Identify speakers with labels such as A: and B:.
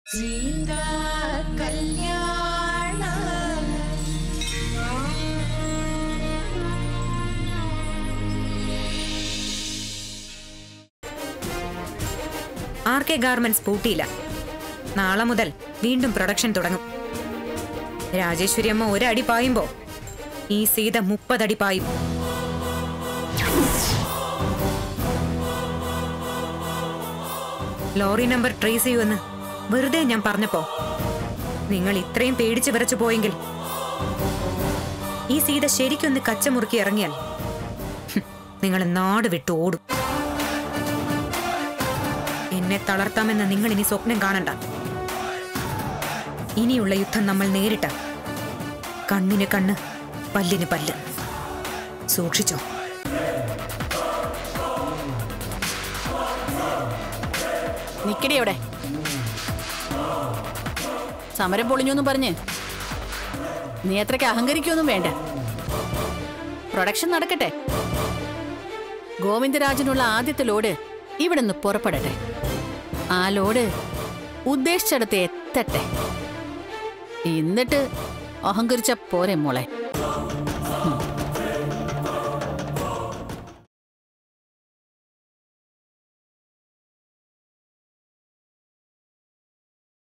A: സീതാ കല്യാണ
B: R K garments പൂട്ടിയില്ല നാളെ മുതൽ വീണ്ടും പ്രൊഡക്ഷൻ തുടങ്ങും രാജേശ്വരി അമ്മ ഒരടി പായുമ്പോ ഈ സീത മുപ്പതടി പായും ലോറി നമ്പർ ട്രേസ് ചെയ്യുമെന്ന് വെറുതെ ഞാൻ പറഞ്ഞപ്പോ നിങ്ങൾ ഇത്രയും പേടിച്ചു വിറച്ചു പോയെങ്കിൽ ഈ സീത ശരിക്കൊന്ന് കച്ചമുറുക്കി ഇറങ്ങിയാൽ നിങ്ങൾ നാട് വിട്ടു ഓടും എന്നെ തളർത്താമെന്ന് നിങ്ങൾ ഇനി സ്വപ്നം കാണണ്ട ഇനിയുള്ള യുദ്ധം നമ്മൾ നേരിട്ട കണ്ണിന് കണ്ണ് പല്ലിന് പല്ല് സൂക്ഷിച്ചോ
C: നിക്കടി അവിടെ സമരം പൊളിഞ്ഞൊന്നും പറഞ്ഞ് നീ അത്രയ്ക്ക് അഹങ്കരിക്കൊന്നും വേണ്ട പ്രൊഡക്ഷൻ നടക്കട്ടെ ഗോവിന്ദരാജനുള്ള ആദ്യത്തെ ലോഡ് ഇവിടെ നിന്ന് പുറപ്പെടട്ടെ ആ ലോഡ് ഉദ്ദേശിച്ചിടത്ത് എത്തട്ടെ എന്നിട്ട് അഹങ്കരിച്ച പോരെ മോളെ